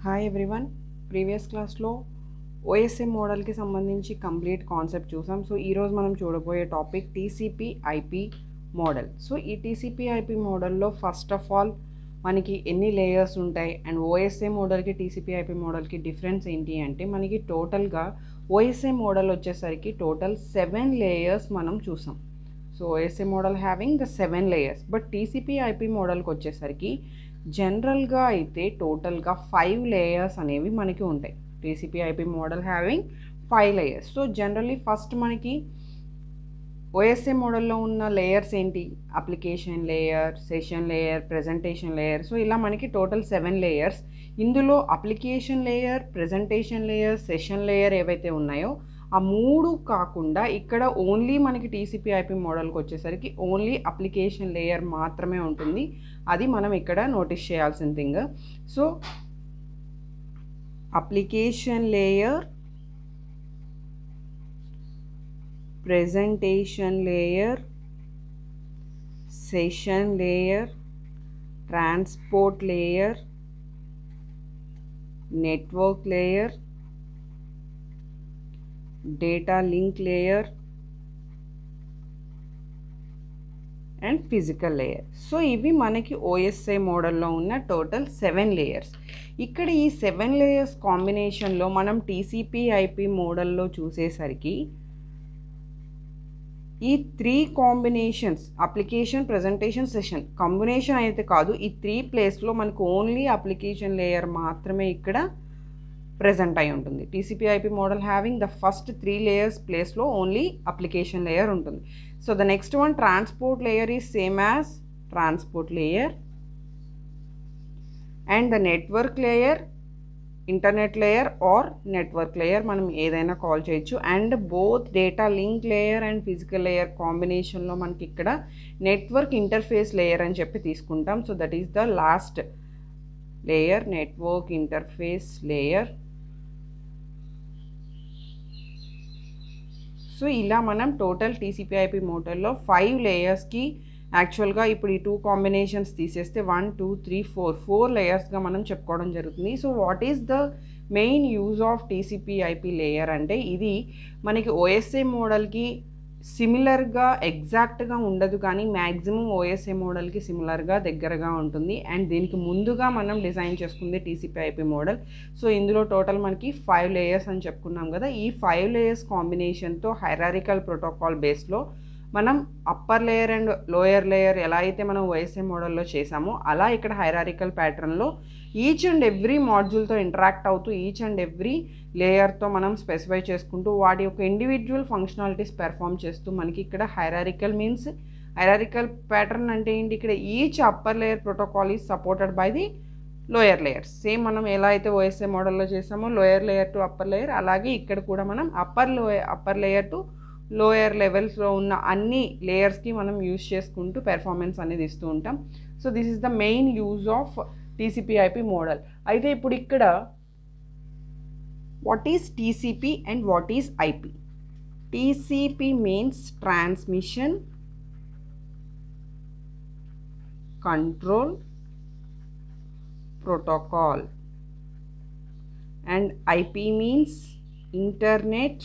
Hi everyone previous క్లాస్లో OSI మోడల్కి సంబంధించి కంప్లీట్ కాన్సెప్ట్ చూసాం సో ఈరోజు మనం చూడబోయే topic TCP IP model so ఈ టీసీపీ ఐపీ మోడల్లో ఫస్ట్ ఆఫ్ ఆల్ మనకి ఎన్ని లేయర్స్ ఉంటాయి అండ్ ఓఎస్ఏ మోడల్కి టీసీపీ ఐపీ మోడల్కి డిఫరెన్స్ ఏంటి అంటే మనకి టోటల్గా ఓఎస్ఏ మోడల్ వచ్చేసరికి టోటల్ సెవెన్ లేయర్స్ మనం చూసాం so OSI model having the seven layers but TCP IP మోడల్కి వచ్చేసరికి జనరల్గా అయితే టోటల్గా ఫైవ్ లేయర్స్ అనేవి మనకి ఉంటాయి TCP IP model having five layers so generally first మనకి ఓఎస్ఏ మోడల్లో ఉన్న లేయర్స్ ఏంటి application layer session layer presentation layer so ఇలా మనకి టోటల్ సెవెన్ లేయర్స్ ఇందులో application layer presentation layer session layer ఏవైతే ఉన్నాయో ఆ మూడు కాకుండా ఇక్కడ ఓన్లీ మనకి టీసీపీ ఐపీ మోడల్కి వచ్చేసరికి ఓన్లీ అప్లికేషన్ లేయర్ మాత్రమే ఉంటుంది అది మనం ఇక్కడ నోటీస్ చేయాల్సిన thing so application layer presentation layer session layer transport layer network layer data link layer and physical layer so ఇవి మనకి ఓఎస్ఐ మోడల్లో ఉన్న టోటల్ సెవెన్ లేయర్స్ ఇక్కడ ఈ సెవెన్ లేయర్స్ కాంబినేషన్లో మనం టీసీపీ ఐపీ మోడల్లో చూసేసరికి ఈ three combinations application presentation session combination అయితే కాదు ఈ త్రీ ప్లేస్లో మనకు ఓన్లీ అప్లికేషన్ లేయర్ మాత్రమే ఇక్కడ ప్రజెంట్ అయి ఉంటుంది TCP IP model having the first three layers ప్లేస్లో ఓన్లీ అప్లికేషన్ లేయర్ ఉంటుంది so the next one transport layer is same as transport layer and the network layer internet layer or network layer మనం ఏదైనా call చేయొచ్చు and both data link layer and physical layer కాంబినేషన్లో మనకి ఇక్కడ network interface layer అని చెప్పి తీసుకుంటాం so that is the last layer network interface layer so ఇలా మనం టోటల్ టీసీపీఐపి మోటర్లో ఫైవ్ లేయర్స్కి యాక్చువల్గా ఇప్పుడు ఈ టూ కాంబినేషన్స్ తీసేస్తే one two three four four లేయర్స్గా మనం చెప్పుకోవడం జరుగుతుంది so what is the main use of TCP IP layer అంటే ఇది మనకి ఓఎస్ఏ మోడల్కి సిమిలర్గా ఎగ్జాక్ట్గా ఉండదు కానీ మ్యాక్సిమం ఓఎస్ఏ మోడల్కి సిమిలర్గా దగ్గరగా ఉంటుంది అండ్ దీనికి ముందుగా మనం డిజైన్ చేసుకుంది టీసీపీ ఐపీ మోడల్ సో ఇందులో టోటల్ మనకి ఫైవ్ లేయర్స్ అని చెప్పుకున్నాం కదా ఈ ఫైవ్ లేయర్స్ కాంబినేషన్తో హైరారికల్ ప్రోటోకాల్ బేస్లో మనం upper layer and lower layer ఎలా అయితే మనం ఓఎస్ఏ మోడల్లో చేసామో అలా ఇక్కడ హైరారికల్ ప్యాటర్న్లో ఈచ్ అండ్ ఎవ్రీ మాడ్యూల్తో ఇంటరాక్ట్ అవుతూ ఈచ్ అండ్ ఎవ్రీ లేయర్తో మనం స్పెసిఫై చేసుకుంటూ వాటి యొక్క ఇండివిజువల్ ఫంక్షనాలిటీస్ పెర్ఫామ్ చేస్తూ మనకి ఇక్కడ హైరారికల్ మీన్స్ హైరారికల్ ప్యాటర్న్ అంటే ఏంటి ఇక్కడ each upper layer protocol is supported by the lower layers same మనం ఎలా అయితే ఓఎస్ఏ మోడల్లో చేసామో lower layer to upper layer అలాగే ఇక్కడ కూడా మనం upper lower upper layer to lower లెవెల్స్లో ఉన్న అన్ని లేయర్స్కి మనం యూజ్ చేసుకుంటూ పెర్ఫార్మెన్స్ అనేది ఇస్తూ ఉంటాం so this is the main use of TCP IP model అయితే ఇప్పుడు ఇక్కడ what is TCP and what is IP TCP means transmission control protocol and IP means internet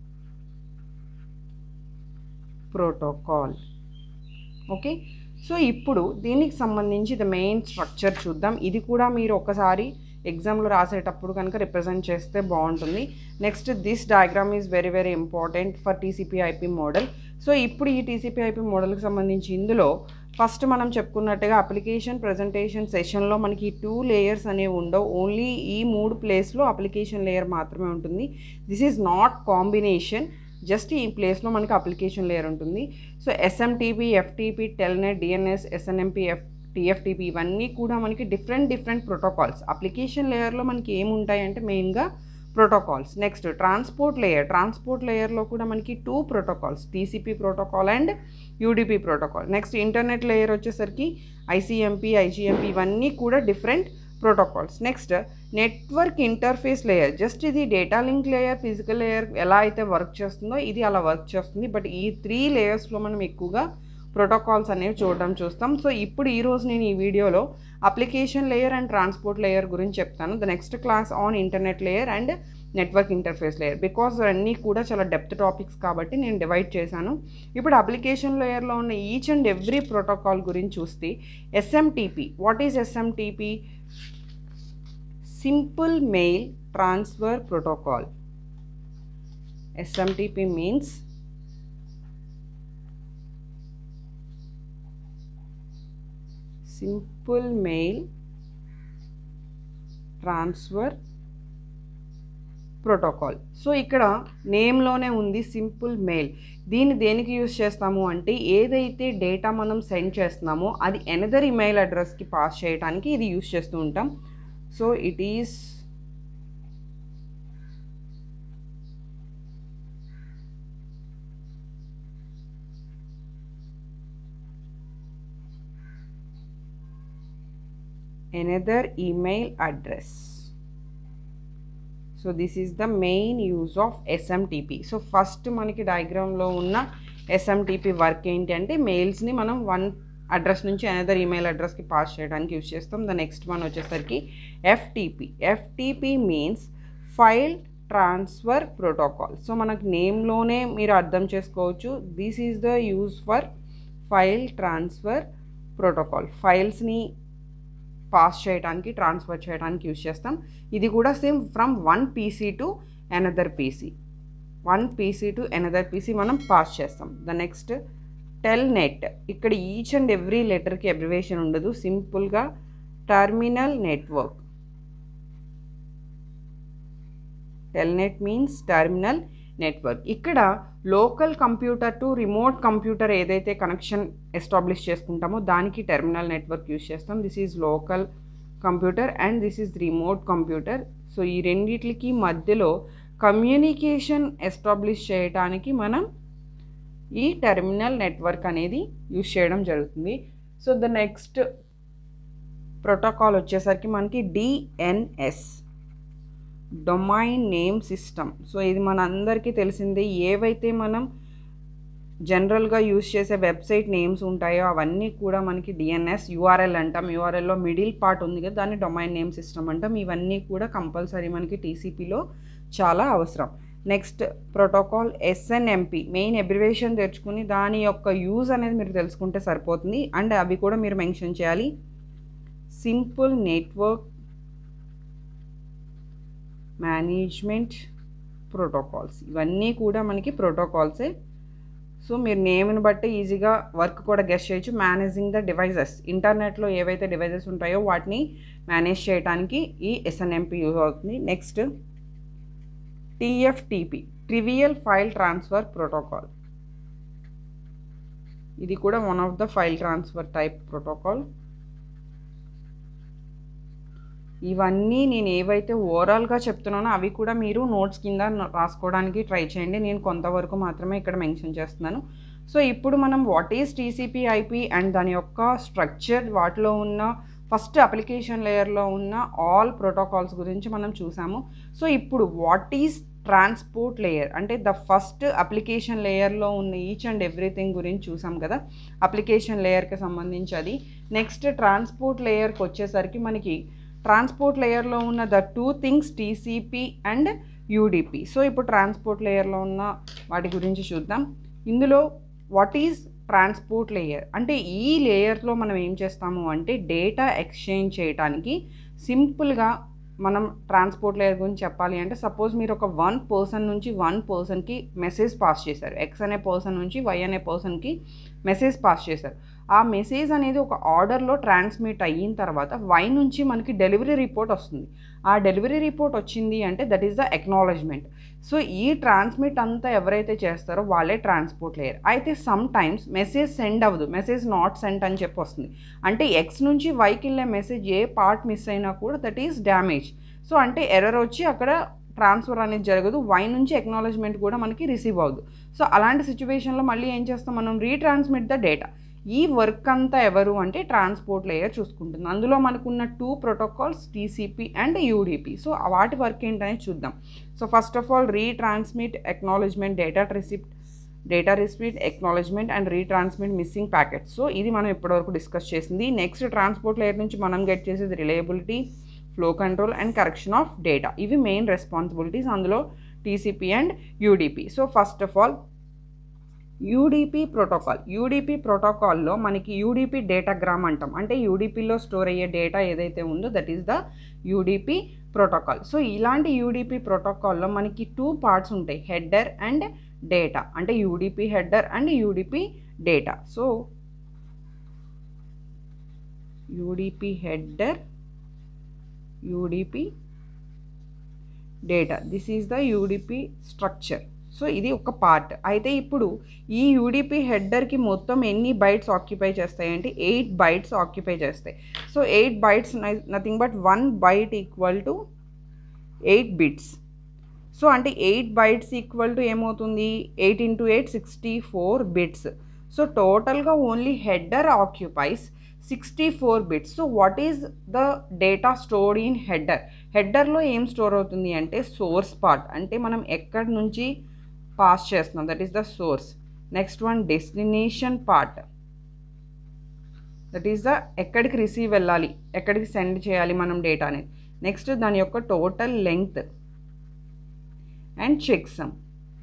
protocol okay so ఇప్పుడు దీనికి సంబంధించి ద మెయిన్ స్ట్రక్చర్ చూద్దాం ఇది కూడా మీరు ఒకసారి ఎగ్జామ్లో రాసేటప్పుడు కనుక రిప్రజెంట్ చేస్తే బాగుంటుంది next this diagram is very very important for TCP IP model so ఇప్పుడు ఈ టీసీపీ ఐపీ మోడల్కి సంబంధించి ఇందులో ఫస్ట్ మనం చెప్పుకున్నట్టుగా అప్లికేషన్ ప్రజెంటేషన్ సెషన్లో మనకి టూ లేయర్స్ అనేవి ఉండవు ఓన్లీ ఈ మూడు ప్లేస్లో అప్లికేషన్ లేయర్ మాత్రమే ఉంటుంది this is not combination just ఈ ప్లేస్లో మనకి అప్లికేషన్ లేయర్ ఉంటుంది so SMTP FTP telnet DNS SNMP F TFTP ఇవన్నీ కూడా మనకి డిఫరెంట్ డిఫరెంట్ ప్రోటోకాల్స్ అప్లికేషన్ లేయర్లో మనకి ఏముంటాయి అంటే మెయిన్గా protocols next transport layer transport లేయర్లో కూడా మనకి two protocols TCP protocol and UDP protocol next internet layer వచ్చేసరికి ఐసీఎంపీ ఐజీఎంపీ ఇవన్నీ కూడా different protocols next network interface layer just ఇది data link layer physical layer ఎలా అయితే వర్క్ చేస్తుందో ఇది అలా వర్క్ చేస్తుంది బట్ ఈ త్రీ లేయర్స్లో మనం ఎక్కువగా ప్రోటోకాల్స్ అనేవి చూడడం చూస్తాం సో ఇప్పుడు ఈరోజు నేను ఈ వీడియోలో application layer and transport layer గురించి చెప్తాను the next class on internet layer and network interface layer because అన్నీ కూడా చాలా డెప్త్ టాపిక్స్ కాబట్టి నేను డివైడ్ చేశాను ఇప్పుడు అప్లికేషన్ లేయర్లో ఉన్న ఈచ్ అండ్ ఎవ్రీ ప్రోటోకాల్ గురించి చూస్తే SMTP what is SMTP simple mail transfer protocol SMTP means simple mail transfer protocol so ఇక్కడ నేమ్లోనే ఉంది సింపుల్ మెయిల్ దీన్ని దేనికి యూజ్ చేస్తాము అంటే ఏదైతే డేటా మనం సెండ్ చేస్తున్నామో అది ఎనదర్ ఇమెయిల్ అడ్రస్కి పాస్ చేయడానికి ఇది యూజ్ చేస్తూ ఉంటాం so it is another email address. So this is the main use of SMTP so first మనకి డయాగ్రామ్లో ఉన్న ఎస్ఎంటీపీ వర్క్ ఏంటి అంటే మెయిల్స్ని మనం వన్ అడ్రస్ నుంచి అనదర్ ఈమెయిల్ అడ్రస్కి పాస్ చేయడానికి యూజ్ చేస్తాం ద నెక్స్ట్ వన్ వచ్చేసరికి FTP FTP means file transfer protocol so మనకు నేమ్లోనే మీరు అర్థం చేసుకోవచ్చు this is the use for file transfer protocol ఫైల్స్ని పాస్ చేయడానికి ట్రాన్స్ఫర్ చేయడానికి యూజ్ చేస్తాం ఇది కూడా same from one PC to another PC one PC to another PC మనం పాస్ చేస్తాం ద నెక్స్ట్ టెల్ నెట్ ఇక్కడ ఈచ్ అండ్ ఎవ్రీ లెటర్కి అబ్రివేషన్ ఉండదు సింపుల్గా terminal network telnet means terminal network ఇక్కడ local computer to remote computer ఏదైతే connection establish చేసుకుంటామో దానికి టెర్మినల్ నెట్వర్క్ యూజ్ చేస్తాం this is local computer and this is remote computer so ఈ రెండిట్లకి మధ్యలో కమ్యూనికేషన్ ఎస్టాబ్లిష్ చేయడానికి మనం ఈ టెర్మినల్ నెట్వర్క్ అనేది యూజ్ చేయడం జరుగుతుంది సో ద నెక్స్ట్ ప్రోటోకాల్ వచ్చేసరికి మనకి DNS domain name system so ఇది మన అందరికీ తెలిసిందే ఏవైతే మనం జనరల్గా యూజ్ చేసే వెబ్సైట్ నేమ్స్ ఉంటాయో అవన్నీ కూడా మనకి డిఎన్ఎస్ యూఆర్ఎల్ అంటాం యూఆర్ఎల్లో మిడిల్ పార్ట్ ఉంది కదా దాన్ని డొమైన్ నేమ్ సిస్టమ్ అంటాం ఇవన్నీ కూడా కంపల్సరీ మనకి టీసీపీలో చాలా అవసరం next protocol SNMP main abbreviation తెచ్చుకుని దాని యొక్క యూజ్ అనేది మీరు తెలుసుకుంటే సరిపోతుంది అండ్ అవి కూడా మీరు మెన్షన్ చేయాలి సింపుల్ నెట్వర్క్ మేనేజ్మెంట్ ప్రోటోకాల్స్ ఇవన్నీ కూడా మనకి ప్రోటోకాల్సే సో మీరు నేమ్ని బట్టి ఈజీగా వర్క్ కూడా గెస్ట్ చేయొచ్చు మేనేజింగ్ ద డివైజెస్ ఇంటర్నెట్లో ఏవైతే డివైజెస్ ఉంటాయో వాటిని మేనేజ్ చేయడానికి ఈ ఎస్ఎన్ఎంపి యూజ్ అవుతుంది next TFTP trivial file transfer protocol ఇది కూడా one of the file transfer type protocol ఇవన్నీ నేను ఏవైతే ఓవరాల్గా చెప్తున్నానో అవి కూడా మీరు నోట్స్ కింద రాసుకోవడానికి ట్రై చేయండి నేను కొంతవరకు మాత్రమే ఇక్కడ మెన్షన్ చేస్తున్నాను సో ఇప్పుడు మనం what is TCP IP and దాని యొక్క స్ట్రక్చర్ వాటిలో ఉన్న ఫస్ట్ అప్లికేషన్ లేయర్లో ఉన్న ఆల్ ప్రోటోకాల్స్ గురించి మనం చూసాము సో ఇప్పుడు వాట్ ఈజ్ ట్రాన్స్పోర్ట్ లేయర్ అంటే ద ఫస్ట్ అప్లికేషన్ లేయర్లో ఉన్న ఈచ్ అండ్ ఎవ్రీథింగ్ గురించి చూసాం కదా అప్లికేషన్ లేయర్కి సంబంధించి అది నెక్స్ట్ ట్రాన్స్పోర్ట్ లేయర్కి వచ్చేసరికి మనకి ట్రాన్స్పోర్ట్ లేయర్లో ఉన్న the two things TCP and UDP so ఇప్పుడు ట్రాన్స్పోర్ట్ లేయర్లో ఉన్న వాటి గురించి చూద్దాం ఇందులో వాట్ ఈజ్ ట్రాన్స్పోర్ట్ లేయర్ అంటే ఈ లేయర్లో మనం ఏం చేస్తాము అంటే డేటా ఎక్స్చేంజ్ చేయడానికి సింపుల్గా మనం ట్రాన్స్పోర్ట్ లేయర్ గురించి చెప్పాలి అంటే సపోజ్ మీరు ఒక వన్ పర్సన్ నుంచి వన్ పర్సన్కి మెసేజ్ పాస్ చేశారు ఎక్స్ అనే పర్సన్ నుంచి వై అనే పర్సన్కి మెసేజ్ పాస్ చేశారు ఆ మెసేజ్ అనేది ఒక ఆర్డర్లో ట్రాన్స్మిట్ అయిన తర్వాత వై నుంచి మనకి డెలివరీ రిపోర్ట్ వస్తుంది ఆ డెలివరీ రిపోర్ట్ వచ్చింది అంటే that is the acknowledgement so ఈ ట్రాన్స్మిట్ అంతా ఎవరైతే చేస్తారో వాళ్ళే ట్రాన్స్పోర్ట్ లేయర్ అయితే సమ్ టైమ్స్ మెసేజ్ సెండ్ అవ్వదు మెసేజ్ నాట్ సెండ్ అని చెప్పి వస్తుంది అంటే ఎక్స్ నుంచి వైకి వెళ్ళే మెసేజ్ ఏ పార్ట్ మిస్ అయినా కూడా దట్ ఈస్ డ్యామేజ్ సో అంటే ఎర్రర్ వచ్చి అక్కడ ట్రాన్స్ఫర్ అనేది జరగదు వై నుంచి ఎక్నాలజ్మెంట్ కూడా మనకి రిసీవ్ అవ్వదు సో అలాంటి సిచ్యువేషన్లో మళ్ళీ ఏం చేస్తాం మనం రీట్రాన్స్మిట్ ద డేటా ఈ వర్క్ అంతా ఎవరు అంటే ట్రాన్స్పోర్ట్ లేయర్ చూసుకుంటుంది అందులో మనకున్న two protocols TCP and UDP so వాటి వర్క్ ఏంటనేది చూద్దాం so first of all retransmit acknowledgement data receipt data receipt acknowledgement and retransmit missing packets so ఇది మనం ఇప్పటివరకు డిస్కస్ చేసింది నెక్స్ట్ ట్రాన్స్పోర్ట్ లేయర్ నుంచి మనం గెట్ చేసేది reliability flow control and correction of data ఇవి మెయిన్ రెస్పాన్సిబిలిటీస్ అందులో TCP and UDP so first of all UDP protocol UDP ప్రోటోకాల్లో మనకి యూడిపి డేటాగ్రామ్ అంటాం అంటే యూడిపిలో స్టోర్ అయ్యే డేటా ఏదైతే ఉందో that is the UDP protocol so ఇలాంటి యూడిపి ప్రోటోకాల్లో మనకి టూ పార్ట్స్ ఉంటాయి హెడ్డర్ అండ్ డేటా అంటే UDP header and UDP data so UDP header UDP data this is the UDP structure so ఇది ఒక పార్ట్ అయితే ఇప్పుడు ఈ యూడిపి హెడ్డర్కి మొత్తం ఎన్ని బైట్స్ ఆక్యుపై చేస్తాయి అంటే ఎయిట్ బైట్స్ ఆక్యుపై చేస్తాయి so eight bytes nothing but one byte equal to eight bits so అంటే ఎయిట్ బైట్స్ ఈక్వల్ టు ఏమవుతుంది eight into eight sixty four bits so టోటల్గా only header occupies sixty four bits so what is the data stored in header హెడ్డర్లో ఏం store అవుతుంది అంటే source part అంటే మనం ఎక్కడి నుంచి పాస్ చేస్తున్నాం that is the source next one destination part that is the ఎక్కడికి రిసీవ్ వెళ్ళాలి ఎక్కడికి సెండ్ చేయాలి మనం డేటాని నెక్స్ట్ దాని యొక్క total length and checksum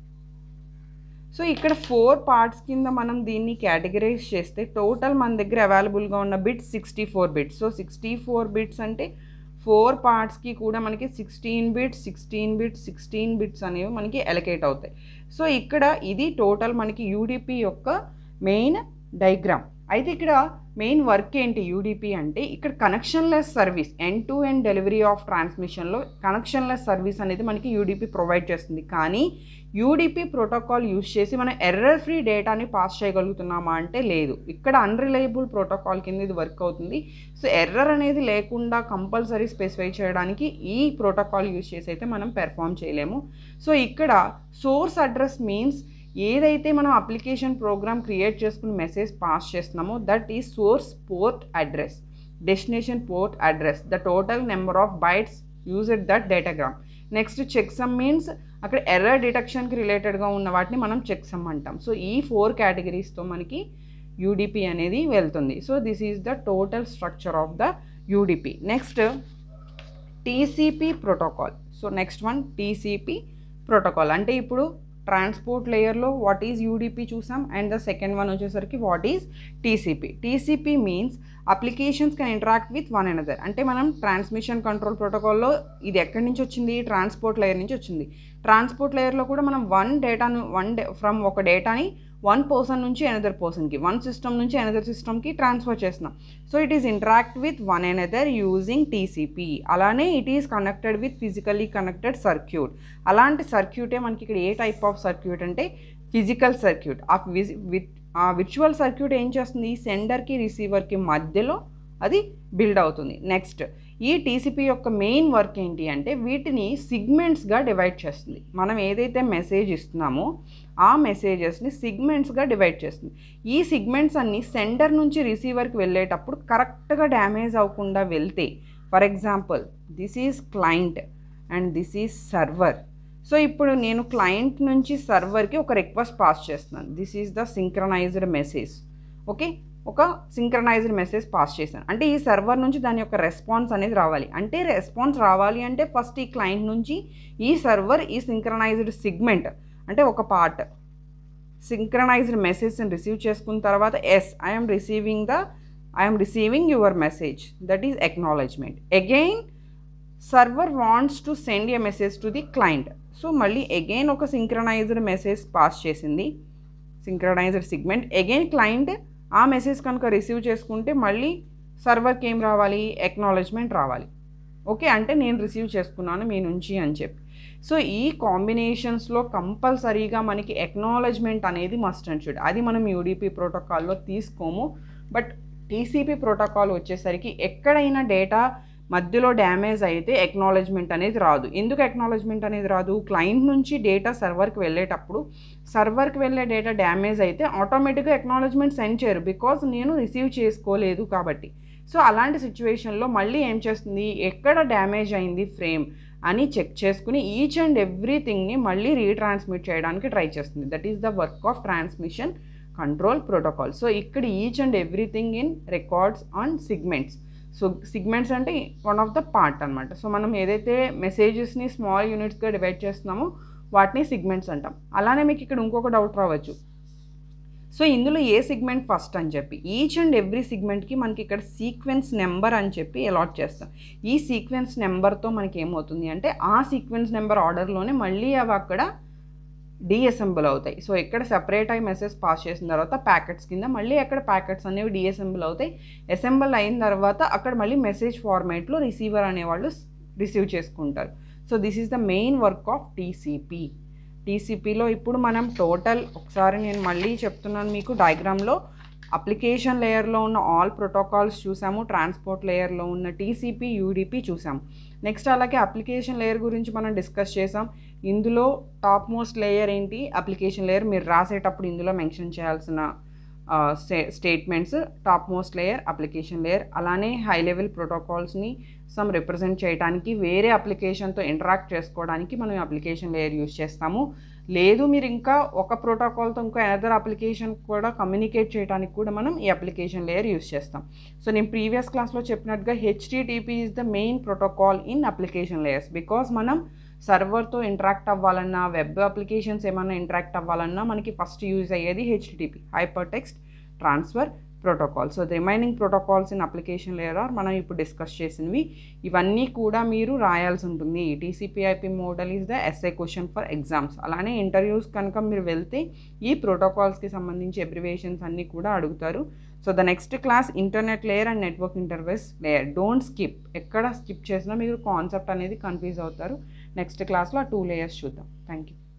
so ఇక్కడ ఫోర్ పార్ట్స్ కింద మనం దీన్ని కేటగరైజ్ చేస్తే టోటల్ మన దగ్గర అవైలబుల్గా ఉన్న bits sixty four bits so sixty four bits అంటే ఫోర్ పార్ట్స్కి కూడా మనకి sixteen bits sixteen bits sixteen bits అనేవి మనకి ఎలకేట్ అవుతాయి సో ఇక్కడ ఇది టోటల్ మనకి యూడిపి యొక్క మెయిన్ డైగ్రామ్ అయితే ఇక్కడ మెయిన్ వర్క్ ఏంటి యూడిపి అంటే ఇక్కడ connectionless service end to end delivery of ట్రాన్స్మిషన్లో కనెక్షన్లెస్ సర్వీస్ అనేది మనకి యూడిపి ప్రొవైడ్ చేస్తుంది కానీ యూడిపి ప్రోటోకాల్ యూజ్ చేసి మనం ఎర్రర్ ఫ్రీ డేటాని పాస్ చేయగలుగుతున్నామా అంటే లేదు ఇక్కడ అన్రిలయబుల్ ప్రోటోకాల్ కింద ఇది వర్క్ అవుతుంది సో ఎర్రర్ అనేది లేకుండా కంపల్సరీ స్పెసిఫై చేయడానికి ఈ ప్రోటోకాల్ యూజ్ చేసి అయితే మనం పెర్ఫామ్ చేయలేము సో ఇక్కడ సోర్స్ అడ్రస్ మీన్స్ ఏదైతే మనం అప్లికేషన్ ప్రోగ్రామ్ క్రియేట్ చేసుకుని మెసేజ్ పాస్ చేస్తున్నామో that is source port address destination port address the total number of bytes used that datagram next checksum means అక్కడ ఎర్రర్ డిటెక్షన్కి రిలేటెడ్గా ఉన్న వాటిని మనం చెక్సమ్ అంటాం సో ఈ ఫోర్ కేటగిరీస్తో మనకి యూడిపి అనేది వెళ్తుంది so this is the total structure of the UDP next TCP protocol so next one TCP protocol అంటే ఇప్పుడు ట్రాన్స్పోర్ట్ లేయర్లో వాట్ ఈజ్ యూడిపి చూసాం అండ్ ద సెకండ్ వన్ వచ్చేసరికి what is TCP TCP means applications can interact with one another అంటే మనం transmission control ప్రోటోకాల్లో ఇది ఎక్కడి నుంచి వచ్చింది ట్రాన్స్పోర్ట్ లేయర్ నుంచి వచ్చింది ట్రాన్స్పోర్ట్ లేయర్లో కూడా మనం వన్ డేటాను వన్ డే ఫ్రమ్ ఒక డేటాని వన్ పర్సన్ నుంచి అనదర్ పర్సన్కి వన్ సిస్టమ్ నుంచి అనదర్ సిస్టమ్కి ట్రాన్స్ఫర్ చేస్తున్నాం so it is interact with one another using TCP అలానే it is connected with physically connected circuit అలాంటి సర్క్యూటే మనకి ఇక్కడ ఏ టైప్ ఆఫ్ సర్క్యూట్ అంటే ఫిజికల్ సర్క్యూట్ ఆ విజ్ విత్ ఆ విర్చువల్ సర్క్యూట్ ఏం చేస్తుంది సెండర్కి రిసీవర్కి మధ్యలో అది బిల్డ్ అవుతుంది నెక్స్ట్ ఈ టీసీపీ యొక్క మెయిన్ వర్క్ ఏంటి అంటే వీటిని సిగ్మెంట్స్గా డివైడ్ చేస్తుంది మనం ఏదైతే మెసేజ్ ఇస్తున్నామో ఆ మెసేజెస్ని సిగ్మెంట్స్గా డివైడ్ చేస్తుంది ఈ సిగ్మెంట్స్ అన్నీ సెండర్ నుంచి రిసీవర్కి వెళ్ళేటప్పుడు కరెక్ట్గా డ్యామేజ్ అవ్వకుండా వెళ్తే for example this is client and this is server so ఇప్పుడు నేను క్లయింట్ నుంచి సర్వర్కి ఒక రిక్వెస్ట్ పాస్ చేస్తున్నాను this is the synchronized message okay ఒక సింక్రనైజ్డ్ మెసేజ్ పాస్ చేశాను అంటే ఈ సర్వర్ నుంచి దాని యొక్క రెస్పాన్స్ అనేది రావాలి అంటే రెస్పాన్స్ రావాలి అంటే ఫస్ట్ ఈ క్లయింట్ నుంచి ఈ సర్వర్ ఈ సింక్రనైజ్డ్ సిగ్మెంట్ అంటే ఒక పార్ట్ సింక్రనైజ్డ్ మెసేజ్ని రిసీవ్ చేసుకున్న తర్వాత yes I'm receiving the I'm receiving your message that is acknowledgement again server wants to send a message to the client so మళ్ళీ అగైన్ ఒక సింక్రనైజ్డ్ మెసేజ్ పాస్ చేసింది synchronized segment again client ఆ message కనుక receive చేసుకుంటే మళ్ళీ సర్వర్కి ఏం రావాలి acknowledgement రావాలి ఓకే అంటే నేను రిసీవ్ చేసుకున్నాను మీ నుంచి అని చెప్పి సో ఈ కాంబినేషన్స్లో కంపల్సరీగా మనకి ఎక్నాలజ్మెంట్ అనేది మస్ట్ అండ్ షుడ్ అది మనం యూడిపి ప్రోటోకాల్లో తీసుకోము బట్ టీసీపీ ప్రోటోకాల్ వచ్చేసరికి ఎక్కడైనా డేటా మధ్యలో డ్యామేజ్ అయితే ఎక్నాలజ్మెంట్ అనేది రాదు ఎందుకు ఎక్నాలజ్మెంట్ అనేది రాదు క్లయింట్ నుంచి డేటా సర్వర్కి వెళ్ళేటప్పుడు సర్వర్కి వెళ్ళే డేటా డ్యామేజ్ అయితే ఆటోమేటిక్గా ఎక్నాలజ్మెంట్ సెండ్ చేయరు బికాజ్ నేను రిసీవ్ చేసుకోలేదు కాబట్టి సో అలాంటి సిచ్యువేషన్లో మళ్ళీ ఏం చేస్తుంది ఎక్కడ డ్యామేజ్ అయింది ఫ్రేమ్ అని చెక్ చేసుకుని ఈచ్ అండ్ ఎవ్రీథింగ్ని మళ్ళీ రీట్రాన్స్మిట్ చేయడానికి ట్రై చేస్తుంది that is the work of transmission control protocol so ఇక్కడ each and everything in records on segments so segments అంటే వన్ ఆఫ్ ద పార్ట్ అనమాట సో మనం ఏదైతే మెసేజెస్ని స్మాల్ యూనిట్స్గా డివైడ్ చేస్తున్నామో వాటిని సిగ్మెంట్స్ అంటాం అలానే మీకు ఇక్కడ ఇంకొక డౌట్ రావచ్చు సో ఇందులో ఏ సిగ్మెంట్ ఫస్ట్ అని చెప్పి ఈచ్ అండ్ ఎవ్రీ సిగ్మెంట్కి మనకి ఇక్కడ సీక్వెన్స్ నెంబర్ అని చెప్పి అలాట్ చేస్తాం ఈ సీక్వెన్స్ నెంబర్తో మనకి ఏమవుతుంది అంటే ఆ సీక్వెన్స్ నెంబర్ ఆర్డర్లోనే మళ్ళీ అవి అక్కడ డిఎసెంబుల్ అవుతాయి సో ఇక్కడ సెపరేట్ అయి మెసేజ్ పాస్ చేసిన తర్వాత ప్యాకెట్స్ కింద మళ్ళీ అక్కడ ప్యాకెట్స్ అనేవి డిఎసెంబుల్ అవుతాయి అసెంబుల్ అయిన తర్వాత అక్కడ మళ్ళీ మెసేజ్ ఫార్మేట్లో రిసీవర్ అనేవాళ్ళు రిసీవ్ చేసుకుంటారు so this is the main work of TCP టీసీపీలో ఇప్పుడు మనం టోటల్ ఒకసారి నేను మళ్ళీ చెప్తున్నాను మీకు డయాగ్రామ్లో అప్లికేషన్ లేయర్లో ఉన్న ఆల్ ప్రోటోకాల్స్ చూసాము ట్రాన్స్పోర్ట్ లేయర్లో ఉన్న టీసీపీ యూడిపి చూసాము నెక్స్ట్ అలాగే అప్లికేషన్ లేయర్ గురించి మనం డిస్కస్ చేసాం ఇందులో టాప్ మోస్ట్ లేయర్ ఏంటి అప్లికేషన్ లేయర్ మీరు రాసేటప్పుడు ఇందులో మెన్షన్ చేయాల్సిన statements top most layer application layer అలానే హై లెవెల్ ప్రోటోకాల్స్ని సమ్ రిప్రజెంట్ చేయడానికి వేరే అప్లికేషన్తో ఇంటరాక్ట్ చేసుకోవడానికి మనం అప్లికేషన్ లేయర్ యూజ్ చేస్తాము లేదు మీరు ఇంకా ఒక ప్రోటోకాల్తో ఇంకో అనదర్ అప్లికేషన్ కూడా కమ్యూనికేట్ చేయడానికి కూడా మనం ఈ అప్లికేషన్ లేయర్ యూజ్ చేస్తాం సో నేను ప్రీవియస్ క్లాస్లో చెప్పినట్టుగా HTTP is the main protocol in application layers because మనం సర్వర్తో ఇంటరాక్ట్ అవ్వాలన్నా వెబ్ అప్లికేషన్స్ ఏమైనా ఇంటరాక్ట్ అవ్వాలన్నా మనకి ఫస్ట్ యూజ్ అయ్యేది HTTP hyper text transfer protocol so remaining protocols in application layer are మనం ఇప్పుడు డిస్కస్ చేసినవి ఇవన్నీ కూడా మీరు రాయాల్సి ఉంటుంది TCP IP model is the SI question for exams అలానే ఇంటర్వ్యూస్ కనుక మీరు వెళ్తే ఈ ప్రోటోకాల్స్కి సంబంధించి ఎబ్రివేషన్స్ అన్నీ కూడా అడుగుతారు so the next class internet layer and network interface layer don't skip ఎక్కడ స్కిప్ చేసినా మీరు కాన్సెప్ట్ అనేది కన్ఫ్యూజ్ అవుతారు నెక్స్ట్ క్లాస్లో ఆ టూ లేయర్స్ చూద్దాం థ్యాంక్ యూ